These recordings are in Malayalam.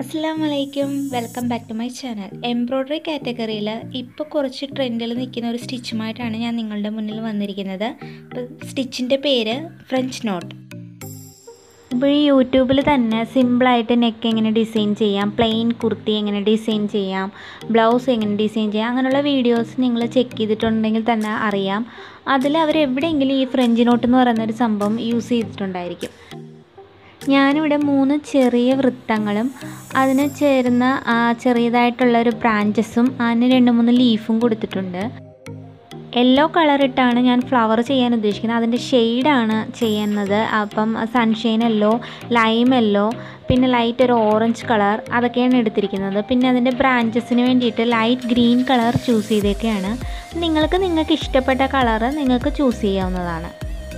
അസ്സാം വലൈക്കും welcome back to my channel embroidery കാറ്റഗറിയിൽ ഇപ്പോൾ കുറച്ച് ട്രെൻഡിൽ നിൽക്കുന്ന ഒരു സ്റ്റിച്ചുമായിട്ടാണ് ഞാൻ നിങ്ങളുടെ മുന്നിൽ വന്നിരിക്കുന്നത് ഇപ്പോൾ സ്റ്റിച്ചിൻ്റെ പേര് ഫ്രഞ്ച് നോട്ട് ഇപ്പോൾ ഈ യൂട്യൂബിൽ തന്നെ സിമ്പിളായിട്ട് നെക്ക് എങ്ങനെ ഡിസൈൻ ചെയ്യാം പ്ലെയിൻ കുർത്തി എങ്ങനെ ഡിസൈൻ ചെയ്യാം ബ്ലൗസ് എങ്ങനെ ഡിസൈൻ ചെയ്യാം അങ്ങനെയുള്ള വീഡിയോസ് നിങ്ങൾ ചെക്ക് ചെയ്തിട്ടുണ്ടെങ്കിൽ തന്നെ അറിയാം അതിൽ അവർ എവിടെയെങ്കിലും ഈ ഫ്രഞ്ച് നോട്ട് എന്ന് പറയുന്ന ഒരു സംഭവം യൂസ് ചെയ്തിട്ടുണ്ടായിരിക്കും ഞാനിവിടെ മൂന്ന് ചെറിയ വൃത്തങ്ങളും അതിന് ചേരുന്ന ആ, ചെറിയതായിട്ടുള്ള ഒരു ബ്രാഞ്ചസും അതിന് രണ്ട് മൂന്ന് ലീഫും കൊടുത്തിട്ടുണ്ട് യെല്ലോ കളർ ഇട്ടാണ് ഞാൻ ഫ്ലവർ ചെയ്യാൻ ഉദ്ദേശിക്കുന്നത് അതിൻ്റെ ഷെയ്ഡാണ് ചെയ്യുന്നത് അപ്പം സൺഷൈൻ യെല്ലോ ലൈം യെല്ലോ പിന്നെ ലൈറ്റ് ഒരു ഓറഞ്ച് കളർ അതൊക്കെയാണ് എടുത്തിരിക്കുന്നത് പിന്നെ അതിൻ്റെ ബ്രാഞ്ചസിന് വേണ്ടിയിട്ട് ലൈറ്റ് ഗ്രീൻ കളർ ചൂസ് ചെയ്തൊക്കെയാണ് നിങ്ങൾക്ക് നിങ്ങൾക്ക് ഇഷ്ടപ്പെട്ട കളറ് നിങ്ങൾക്ക് ചൂസ് ചെയ്യാവുന്നതാണ്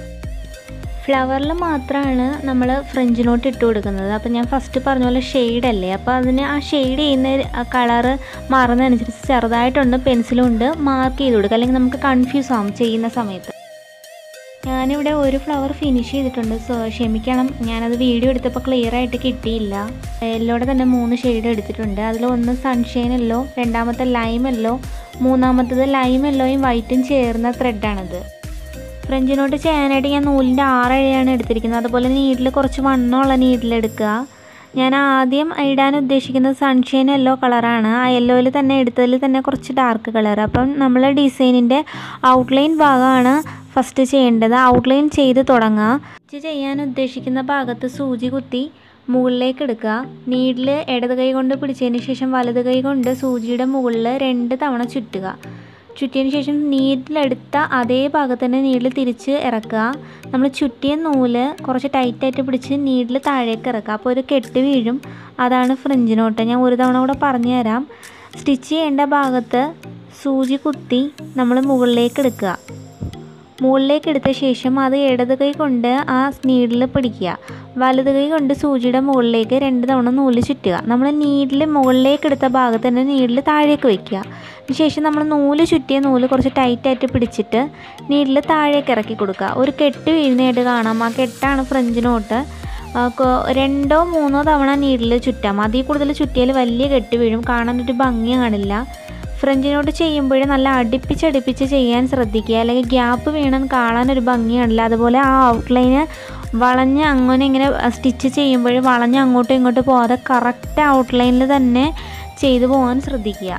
ഫ്ലവറിൽ മാത്രമാണ് നമ്മൾ ഫ്രഞ്ച് നോട്ട് ഇട്ട് കൊടുക്കുന്നത് അപ്പോൾ ഞാൻ ഫസ്റ്റ് പറഞ്ഞ പോലെ ഷെയ്ഡല്ലേ അപ്പോൾ അതിന് ആ ഷെയ്ഡ് ചെയ്യുന്ന കളറ് മാറുന്നതനുസരിച്ച് ചെറുതായിട്ടുണ്ട് പെൻസിലുണ്ട് മാർക്ക് ചെയ്ത് കൊടുക്കുക അല്ലെങ്കിൽ നമുക്ക് കൺഫ്യൂസ് ആവും ചെയ്യുന്ന സമയത്ത് ഞാനിവിടെ ഒരു ഫ്ലവർ ഫിനിഷ് ചെയ്തിട്ടുണ്ട് സോ ക്ഷമിക്കണം ഞാനത് വീഡിയോ എടുത്തപ്പോൾ ക്ലിയർ ആയിട്ട് കിട്ടിയില്ല യെല്ലോടെ തന്നെ മൂന്ന് ഷെയ്ഡ് എടുത്തിട്ടുണ്ട് അതിൽ ഒന്ന് സൺഷൈൻ യെല്ലോ രണ്ടാമത്തെ ലൈം യെല്ലോ മൂന്നാമത്തത് ലൈം യെല്ലോയും വൈറ്റും ചേർന്ന ത്രെഡാണിത് ഫ്രഞ്ച് നോട്ട് ചെയ്യാനായിട്ട് ഞാൻ നൂലിൻ്റെ ആറഴയാണ് എടുത്തിരിക്കുന്നത് അതുപോലെ നീഡിൽ കുറച്ച് വണ്ണമുള്ള നീഡിൽ എടുക്കുക ഞാൻ ആദ്യം ഇടാൻ ഉദ്ദേശിക്കുന്നത് സൺഷൈൻ യെല്ലോ കളറാണ് ആ യെല്ലോയിൽ തന്നെ എടുത്തതിൽ തന്നെ കുറച്ച് ഡാർക്ക് കളർ അപ്പം നമ്മൾ ഡിസൈനിൻ്റെ ഔട്ട്ലൈൻ ഭാഗമാണ് ഫസ്റ്റ് ചെയ്യേണ്ടത് ഔട്ട്ലൈൻ ചെയ്ത് തുടങ്ങുക സ്റ്റിച്ച് ചെയ്യാൻ ഉദ്ദേശിക്കുന്ന ഭാഗത്ത് സൂചി കുത്തി മുകളിലേക്ക് എടുക്കുക നീഡിൽ ഇടത് കൈ കൊണ്ട് പിടിച്ചതിന് ശേഷം വലത് കൈ കൊണ്ട് സൂചിയുടെ മുകളിൽ രണ്ട് തവണ ചുറ്റുക ചുറ്റിയതിന് ശേഷം നീഡിലെടുത്ത അതേ ഭാഗത്ത് തന്നെ നീഡിൽ തിരിച്ച് ഇറക്കുക നമ്മൾ ചുറ്റിയ നൂല് കുറച്ച് ടൈറ്റായിട്ട് പിടിച്ച് നീഡിൽ താഴേക്ക് ഇറക്കുക അപ്പോൾ ഒരു കെട്ട് വീഴും അതാണ് ഫ്രിഞ്ച് നോട്ട് ഞാൻ ഒരു തവണ കൂടെ പറഞ്ഞു തരാം സ്റ്റിച്ച് ചെയ്യേണ്ട ഭാഗത്ത് സൂചി കുത്തി നമ്മൾ മുകളിലേക്ക് എടുക്കുക മുകളിലേക്ക് എടുത്ത ശേഷം അത് ഇടത് കൈ കൊണ്ട് ആ നീഡിൽ പിടിക്കുക വലത് കൈ കൊണ്ട് സൂചിയുടെ മുകളിലേക്ക് രണ്ട് തവണ നൂല് ചുറ്റുക നമ്മൾ നീഡിൽ മുകളിലേക്ക് എടുത്ത ഭാഗത്ത് തന്നെ നീഡിൽ താഴേക്ക് വയ്ക്കുക ശേഷം നമ്മൾ നൂല് ചുറ്റിയ നൂല് കുറച്ച് ടൈറ്റായിട്ട് പിടിച്ചിട്ട് നീഡിൽ താഴേക്ക് ഇറക്കി കൊടുക്കുക ഒരു കെട്ട് വീഴുന്നതായിട്ട് കാണാം ആ കെട്ടാണ് ഫ്രഞ്ച് നോട്ട് ആ, കൊ- രണ്ടോ മൂന്നോ തവണ നീഡിൽ ചുറ്റാം അതിൽ കൂടുതൽ ചുറ്റിയാൽ വലിയ കെട്ട് വീഴും കാണാനൊരു ഭംഗി കാണില്ല ഫ്രഞ്ച് നോട്ട് ചെയ്യുമ്പോൾ നല്ല അടുപ്പിച്ചടുപ്പിച്ച് ചെയ്യാൻ ശ്രദ്ധിക്കുക അല്ലെങ്കിൽ ഗ്യാപ്പ് വീണാൻ കാണാനൊരു ഭംഗിയാണില്ല അതുപോലെ ആ ഔട്ട്ലൈന് വളഞ്ഞ് അങ്ങനെ ഇങ്ങനെ സ്റ്റിച്ച് ചെയ്യുമ്പോൾ വളഞ്ഞ് അങ്ങോട്ടും ഇങ്ങോട്ടും പോകാതെ കറക്റ്റ് ഔട്ട്ലൈനിൽ തന്നെ ചെയ്തു പോകാൻ ശ്രദ്ധിക്കുക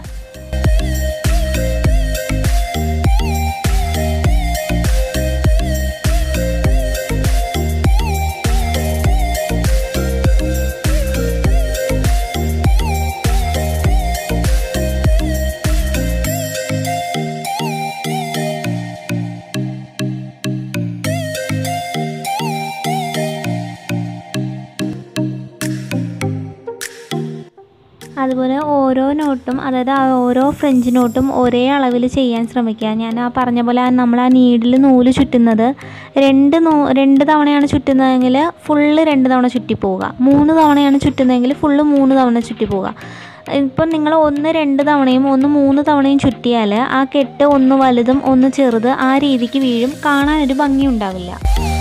അതുപോലെ ഓരോ നോട്ടും അതായത് ആ ഓരോ ഫ്രഞ്ച് നോട്ടും ഒരേ അളവിൽ ചെയ്യാൻ ശ്രമിക്കുക ഞാൻ ആ പറഞ്ഞ പോലെ ആ നമ്മൾ ആ നീഡിൽ നൂല് ചുറ്റുന്നത് രണ്ട് നൂ രണ്ട് തവണയാണ് ചുറ്റുന്നതെങ്കിൽ ഫുള്ള് രണ്ട് തവണ ചുറ്റി പോവുക മൂന്ന് തവണയാണ് ചുറ്റുന്നതെങ്കിൽ ഫുള്ള് മൂന്ന് തവണ ചുറ്റി പോവുക ഇപ്പം നിങ്ങൾ ഒന്ന് രണ്ട് തവണയും ഒന്ന് മൂന്ന് തവണയും ചുറ്റിയാൽ ആ കെട്ട് ഒന്ന് വലുതും ഒന്ന് ചെറുത് ആ രീതിക്ക് വീഴും കാണാനൊരു ഭംഗി ഉണ്ടാവില്ല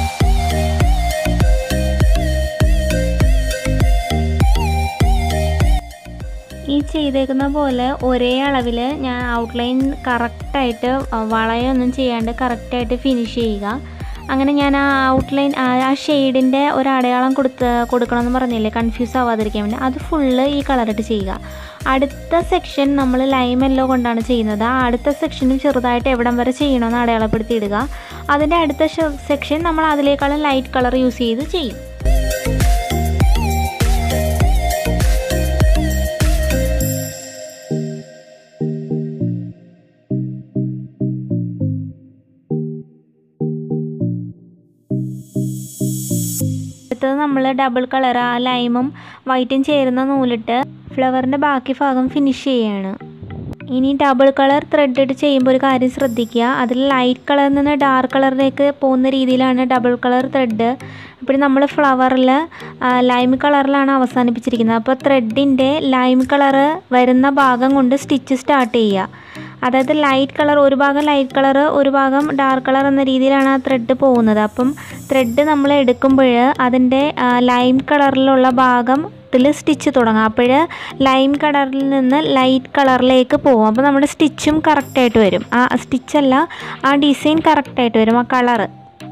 ഈ ചെയ്തേക്കുന്ന പോലെ ഒരേ അളവിൽ ഞാൻ ഔട്ട്ലൈൻ കറക്റ്റായിട്ട് വളയൊന്നും ചെയ്യാണ്ട് കറക്റ്റായിട്ട് ഫിനിഷ് ചെയ്യുക അങ്ങനെ ഞാൻ ആ ഔട്ട്ലൈൻ ആ ഷെയ്ഡിൻ്റെ ഒരു അടയാളം കൊടുത്ത് കൊടുക്കണമെന്ന് പറഞ്ഞില്ലേ കൺഫ്യൂസ് ആവാതിരിക്കാൻ വേണ്ടി അത് ഫുള്ള് ഈ കളറിട്ട് ചെയ്യുക അടുത്ത സെക്ഷൻ നമ്മൾ ലൈം യെല്ലോ കൊണ്ടാണ് ചെയ്യുന്നത് ആ അടുത്ത സെക്ഷനും ചെറുതായിട്ട് എവിടം വരെ ചെയ്യണമെന്ന് അടയാളപ്പെടുത്തി ഇടുക അതിൻ്റെ അടുത്ത സെക്ഷൻ നമ്മൾ അതിലേക്കാളും ലൈറ്റ് കളർ യൂസ് ചെയ്ത് ചെയ്യും അടുത്തത് നമ്മൾ ഡബിൾ കളർ ആ ലൈമും വൈറ്റും ചേരുന്ന നൂലിട്ട് ഫ്ലവറിൻ്റെ ബാക്കി ഭാഗം ഫിനിഷ് ചെയ്യാണ് ഇനി ഡബിൾ കളർ ത്രെഡ് ഇട്ട് ചെയ്യുമ്പോൾ ഒരു കാര്യം ശ്രദ്ധിക്കുക അതിൽ ലൈറ്റ് കളറിൽ നിന്ന് ഡാർക്ക് കളറിലേക്ക് പോകുന്ന രീതിയിലാണ് ഡബിൾ കളർ ത്രെഡ് അപ്പോൾ നമ്മൾ ഫ്ലവറിൽ ലൈം കളറിലാണ് അവസാനിപ്പിച്ചിരിക്കുന്നത് അപ്പോൾ ത്രെഡിൻ്റെ ലൈം കളറ് വരുന്ന ഭാഗം കൊണ്ട് സ്റ്റിച്ച് സ്റ്റാർട്ട് ചെയ്യുക അതായത് ലൈറ്റ് കളർ ഒരു ഭാഗം ലൈറ്റ് കളർ ഒരു ഭാഗം ഡാർക്ക് കളർ എന്ന രീതിയിലാണ് ആ ത്രെഡ് പോകുന്നത് അപ്പം ത്രെഡ് നമ്മൾ എടുക്കുമ്പോൾ അതിൻ്റെ ലൈം കളറിലുള്ള ഭാഗം കറുത്തിൽ സ്റ്റിച്ച് തുടങ്ങാം അപ്പോൾ ലൈം കളറിൽ നിന്ന് ലൈറ്റ് കളറിലേക്ക് പോകും അപ്പോൾ നമ്മുടെ സ്റ്റിച്ചും കറക്റ്റായിട്ട് വരും ആ സ്റ്റിച്ചല്ല ആ ഡിസൈൻ കറക്റ്റായിട്ട് വരും ആ കളറ്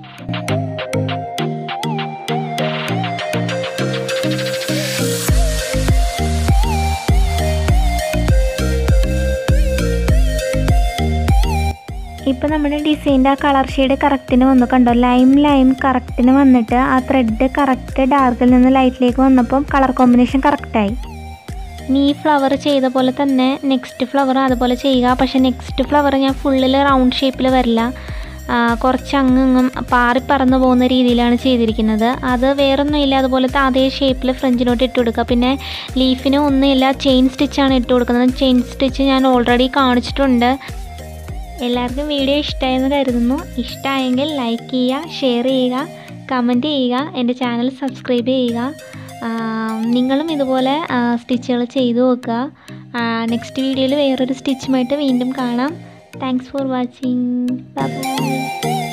ഇപ്പോൾ നമ്മുടെ ഡിസൈൻ്റെ ആ കളർ ഷെയ്ഡ് കറക്റ്റിന് വന്നു കണ്ടോ ലൈം ലൈം കറക്റ്റിന് വന്നിട്ട് ആ ത്രെഡ് കറക്റ്റ് ഡാർക്കിൽ നിന്ന് ലൈറ്റിലേക്ക് വന്നപ്പം കളർ കോമ്പിനേഷൻ കറക്റ്റായി ഇനി ഈ ഫ്ലവർ ചെയ്ത പോലെ തന്നെ നെക്സ്റ്റ് ഫ്ലവർ അതുപോലെ ചെയ്യുക പക്ഷേ നെക്സ്റ്റ് ഫ്ലവർ ഞാൻ ഫുള്ളിൽ റൗണ്ട് ഷേപ്പിൽ വരില്ല ആ, കുറച്ച് അങ്ങും പാറി പറന്ന് പോകുന്ന രീതിയിലാണ് ചെയ്തിരിക്കുന്നത് അത് വേറൊന്നുമില്ല അതുപോലത്തെ അതേ ഷേപ്പിൽ ഫ്രഞ്ചിനോട്ട് ഇട്ട് കൊടുക്കുക പിന്നെ ലീഫിന് ഒന്നുമില്ല ചെയിൻ സ്റ്റിച്ചാണ് ഇട്ട് കൊടുക്കുന്നത് ചെയിൻ സ്റ്റിച്ച് ഞാൻ ഓൾറെഡി കാണിച്ചിട്ടുണ്ട് എല്ലാവർക്കും വീഡിയോ ഇഷ്ടമായെന്ന് കരുതുന്നു ഇഷ്ടമായെങ്കിൽ ലൈക്ക് ചെയ്യുക ഷെയർ ചെയ്യുക കമൻറ്റ് ചെയ്യുക എൻ്റെ ചാനൽ സബ്സ്ക്രൈബ് ചെയ്യുക ആ, നിങ്ങളും ഇതുപോലെ സ്റ്റിച്ചുകൾ ചെയ്തു നോക്കുക നെക്സ്റ്റ് വീഡിയോയിൽ വേറൊരു സ്റ്റിച്ചുമായിട്ട് വീണ്ടും കാണാം താങ്ക്സ് ഫോർ വാച്ചിങ് ബൈ